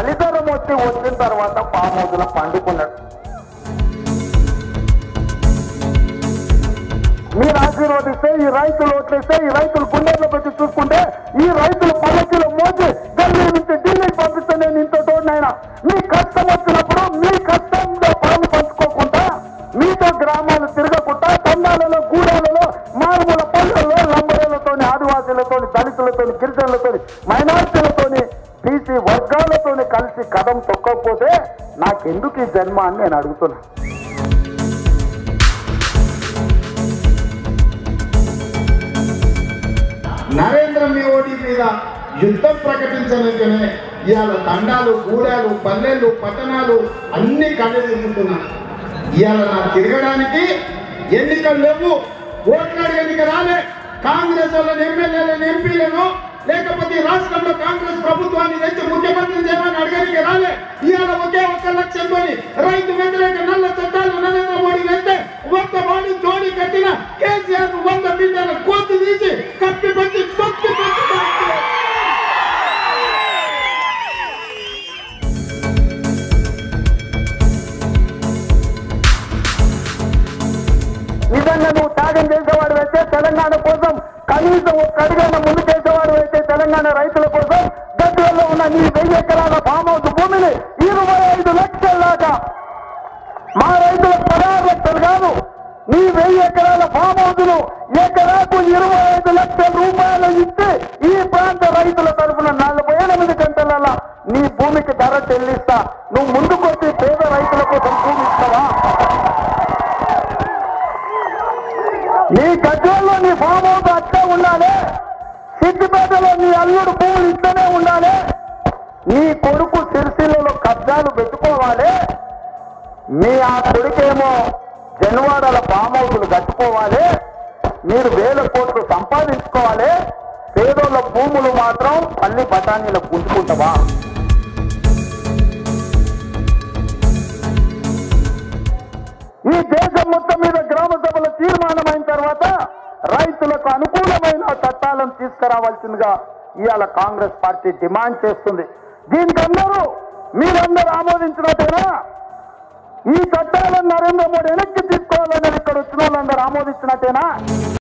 చలిదరం వచ్చి వచ్చిన తర్వాత ఫామ్ హౌస్ లో పండుకున్నాడు మీరు ఆశీర్వదిస్తే ఈ రైతులు ఓట్లేస్తే ఈ రైతులు గుండెల్లో పెట్టి చూసుకుంటే ఈ రైతులు పల్లకిలో మోసి గల్లీ నుంచి ఢిల్లీకి పంపిస్తే నేను ఇంత తోడినైనా మీ కష్టం వచ్చినప్పుడు మీ కష్టంలో పాలు పంచుకోకుండా మీతో గ్రామాలు తిరగకుండా తండాలలో గూడాలలో మారుమూల పల్లెల్లో లంబరేలతోని ఆదివాసీలతోని దళితులతోని గిరిజనులతోని మైనార్టీలతోని బీసీ వర్గాలతోని కలిసి కథం తొక్కకపోతే నాకెందుకు ఈ జన్మ అని నేను అడుగుతున్నా నరేంద్ర మోడీ మీద యుద్ధం ప్రకటించలేకనే ఇవాళ తండాలు గూడాలు పల్లెలు పట్టణాలు అన్ని కళ్ళు తిరుగుతున్నారు ఇవాళ నాకు తిరగడానికి ఎన్నికలు లేవు ఓట్లాడు ఎన్నిక రాలే కాంగ్రెస్ వాళ్ళని ఎమ్మెల్యేలను ఎంపీలను లేకపోతే ఈ రాష్ట్రంలో కాంగ్రెస్ ప్రభుత్వాన్ని తెచ్చి ముఖ్యమంత్రిని చేయమని అడగడానికి రాలే ఇవాళ ఒకే ఒక్క లక్ష్యంతో రైతు వ్యతిరేక నల్ల చట్టాలు నరేంద్ర మోడీ వెళ్తే ఒక్క వాడి జోడి కట్టిన కేసీఆర్ వంద మీటర్ల కోతి తీసి కప్పి పెట్టి తొక్కి పెట్టి తాకితే నిజంగా నువ్వు త్యాగం చేసేవాడు అయితే తెలంగాణ కోసం కనీసం ఒక అడుగైనా ముందు చేసేవాడు అయితే తెలంగాణ రైతుల కోసం గడ్డల్లో ఉన్న నీ వెయ్యి ఎకరాల ఫామ్ హౌస్ భూమిని ఇరవై ఐదు లక్షల దాకా మా రైతులకు పదహారు లక్షలు కాదు నీ వెయ్యి ఎకరాల ఫామ్ హౌస్ ను ఎకరాకు ఇరవై ఐదు లక్షల రూపాయలు ఇచ్చి ఈ ప్రాంత రైతుల తరఫున నలభై ఎనిమిది గంటలలో నీ భూమికి ధర చెల్లిస్తా నువ్వు ముందుకొచ్చి పేద రైతుల కోసం భూమి ఇస్తావా నీ గడ్డల్లో నీ ఫామ్ హౌస్ అట్లే ఉండాలి సిద్దిపేటలో నీ అల్లుడు పువ్వులు ఇస్తూనే ఉండాలి నీ కొడుకు సిరిసిల్లలో కబ్జాలు పెట్టుకోవాలి మీ ఆ కొడుకేమో జనవాడల ఫామ్ హౌస్లు కట్టుకోవాలి మీరు వేల కోట్లు సంపాదించుకోవాలి పేదోళ్ళ భూములు మాత్రం పల్లి బఠానీలకు గుంజుకుంటావా ఈ దేశం మొత్తం మీద గ్రామ సభల తీర్మానమైన తర్వాత రైతులకు అనుకూలమైన చట్టాలను తీసుకురావాల్సిందిగా ఇవాళ కాంగ్రెస్ పార్టీ డిమాండ్ చేస్తుంది దీనికి అందరూ మీరందరూ ఆమోదించినట్టేనా ఈ చట్టాలను నరేంద్ర మోడీ వెనక్కి తీసుకోవాలనేది ఇక్కడ వచ్చిన వాళ్ళందరూ ఆమోదించినట్టేనా